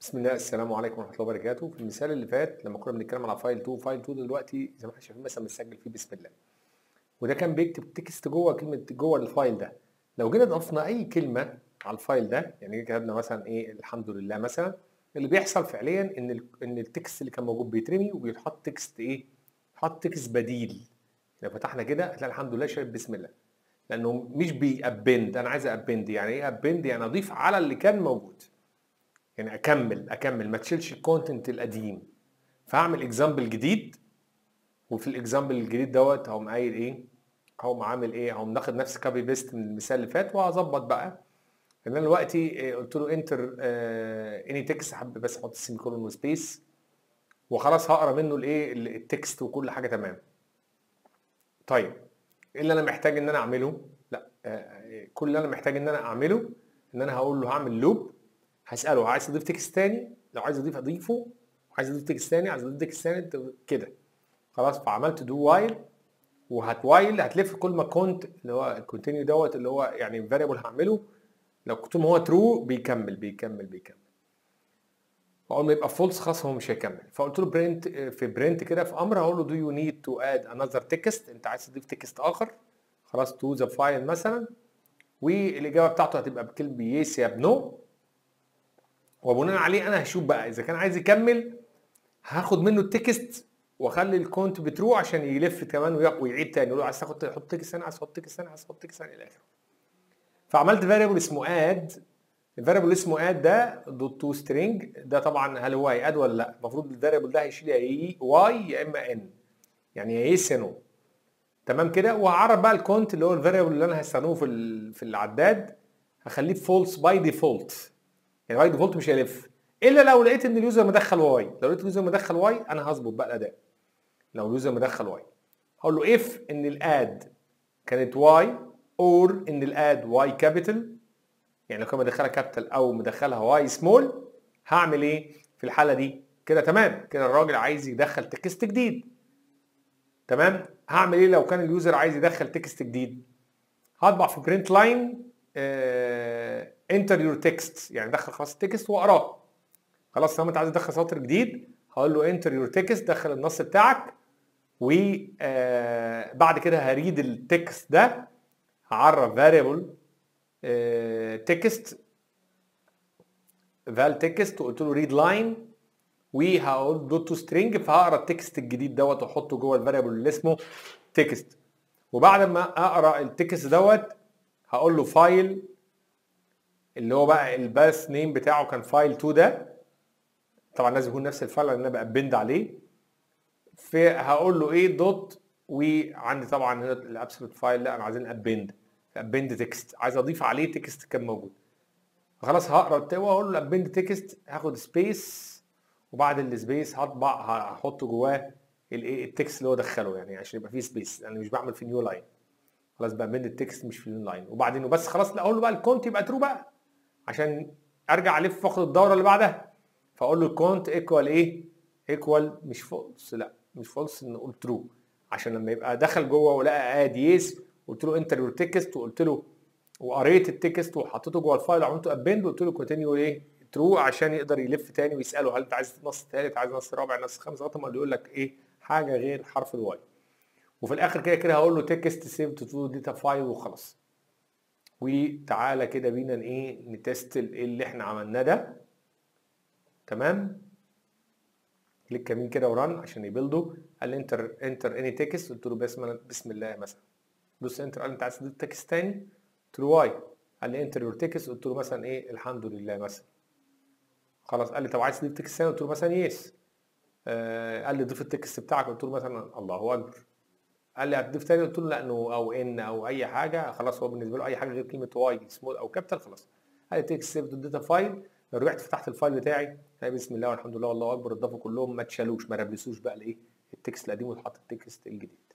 بسم الله السلام عليكم ورحمه الله وبركاته في المثال اللي فات لما كنا بنتكلم على فايل 2 فايل 2 دلوقتي زي ما احنا شايفين مثلا بنسجل فيه بسم الله وده كان بيكتب تكست جوه كلمه جوه الفايل ده لو جينا ضفنا اي كلمه على الفايل ده يعني كتبنا مثلا ايه الحمد لله مثلا اللي بيحصل فعليا ان ال ان التكست اللي كان موجود بيترمي وبيتحط تكست ايه حط تكست بديل لو فتحنا كده هتلاقي الحمد لله شايف بسم الله لانه مش بيأبند انا عايز أبند يعني ايه أبند يعني اضيف على اللي كان موجود يعني اكمل اكمل ما تشيلش الكونتنت القديم فهعمل اكزامبل جديد وفي الاكزامبل الجديد دوت هقوم قايل ايه هقوم عامل ايه هقوم ناخد نفس كوبي بيست من المثال اللي فات وهظبط بقى ان انا دلوقتي قلت له انتر اني تكست حابب بس احط سيمي كولون وسبيس وخلاص هقرا منه الايه التكست وكل حاجه تمام طيب ايه اللي انا محتاج ان انا اعمله لا آه، كل اللي انا محتاج ان انا اعمله ان انا هقول له هعمل لوب هساله عايز تضيف تكست تاني لو عايز اضيف اضيفه عايز اضيف تكست تاني عايز اضيف تكست تاني كده خلاص فعملت دو وايل وهتوايل هتلف كل ما كنت اللي هو الكونتينيو دوت اللي هو يعني فاريبل هعمله لو كنت ما هو ترو بيكمل بيكمل بيكمل اول ما يبقى فولس خلاص هو مش هيكمل فقلت له برنت في برنت كده في امر هقول له دو يو نيد تو اد انذر تكست انت عايز تضيف تكست اخر خلاص تو ذا فايل مثلا والاجابه بتاعته هتبقى بكلمه يس يا بنو وبناء عليه انا هشوف بقى اذا كان عايز يكمل هاخد منه التكست واخلي الكونت بترو عشان يلف كمان ويعيد تاني يقول له عايز تاخد تحط تكست ثاني عايز تحط تكست ثاني عايز تحط تكست ثاني الى اخره فعملت فاريبل اسمه اد الفاريبل اسمه اد ده دوت تو سترينج ده طبعا هل هو هياد ولا لا المفروض الفاريبل ده هيشيل يا واي يا اما ان يعني يا يس يا نو تمام كده وهعرف بقى الكونت اللي هو الفاريبل اللي انا هستخدمه في في العداد هخليه فولس باي ديفولت يعني باي ديفولت مش هيلف الا لو لقيت ان اليوزر مدخل واي لو لقيت اليوزر مدخل واي انا هظبط بقى الاداء لو اليوزر مدخل واي هقول له اف ان الاد كانت واي اور ان الاد واي كابيتال يعني لو كان مدخلها كابيتال او مدخلها واي سمول هعمل ايه في الحاله دي كده تمام كده الراجل عايز يدخل تكست جديد تمام هعمل ايه لو كان اليوزر عايز يدخل تكست جديد هطبع في برنت لاين انتر يور تكست يعني دخل خلاص التكست واقراه خلاص لما انت عايز تدخل سطر جديد هقول له انتر يور تكست دخل النص بتاعك وبعد كده هريد التكست ده هعرف فاريبل تكست فال تكست وقلت له ريد لاين وهقول دوت تو سترينج فهقرا التكست الجديد دوت واحطه جوه الفاريبل اللي اسمه تكست وبعد ما اقرا التكست دوت هقول له فايل اللي هو بقى الباس نيم بتاعه كان فايل 2 ده طبعا لازم يكون نفس الفايل لان انا بابند عليه فهقول له ايه دوت وعندي طبعا هنا الابسولوت فايل لا انا عايزين ابند ابند تكست عايز اضيف عليه تكست كان موجود فخلاص هقرا التوا واقول له ابند تكست هاخد سبيس وبعد السبيس هطبع هحط جواه الايه التكست اللي هو دخله يعني عشان يبقى فيه سبيس انا مش بعمل في نيو لاين خلاص بامند التكست مش في نيو لاين وبعدين وبس خلاص لا اقول له بقى الكونت يبقى ترو بقى عشان ارجع الف واخد الدوره اللي بعدها فاقول له الكونت ايكوال ايه ايكوال مش فولس لا مش فولس نقول ترو عشان لما يبقى دخل جوه ولقى اد يس قلت له انتر يور تكست وقلت له وقريت التكست وحطيته جوه الفايل وعملته ابند وقلت له كونتينيو ايه ترو عشان يقدر يلف تاني ويساله هل انت عايز نص ثالث عايز نص رابع نص خامس لغايه ما يقول لك ايه حاجه غير حرف الواي وفي الاخر كده كده هقول له تكست سيف تو داتا فايل وخلاص وتعالى كده بينا ايه نتست اللي احنا عملناه ده تمام كليك يمين كده وران عشان يبلده قال لي انتر انتر اني تكست قلت له بسم بسم الله مثلا دوس انتر قال لي انت عايز تضيف تكست تاني قلت له واي قال لي انتر يور تكست قلت له مثلا ايه الحمد لله مثلا خلاص قال لي طب عايز تضيف تكست تاني قلت له مثلا يس آه قال لي ضيف التكست بتاعك قلت له مثلا الله اكبر قال لي هتضيف تاني قلت له لا انه او ان او اي حاجه خلاص هو بالنسبه له اي حاجه غير كلمه واي سمول او كابيتال خلاص قال لي تكست سيف داتا فايل لو رجعت فتحت الفايل بتاعي هلاقي بسم الله والحمد لله والله اكبر اتضافوا كلهم ما اتشالوش ما ربلسوش بقى الايه التكست القديم واتحط التكست الجديد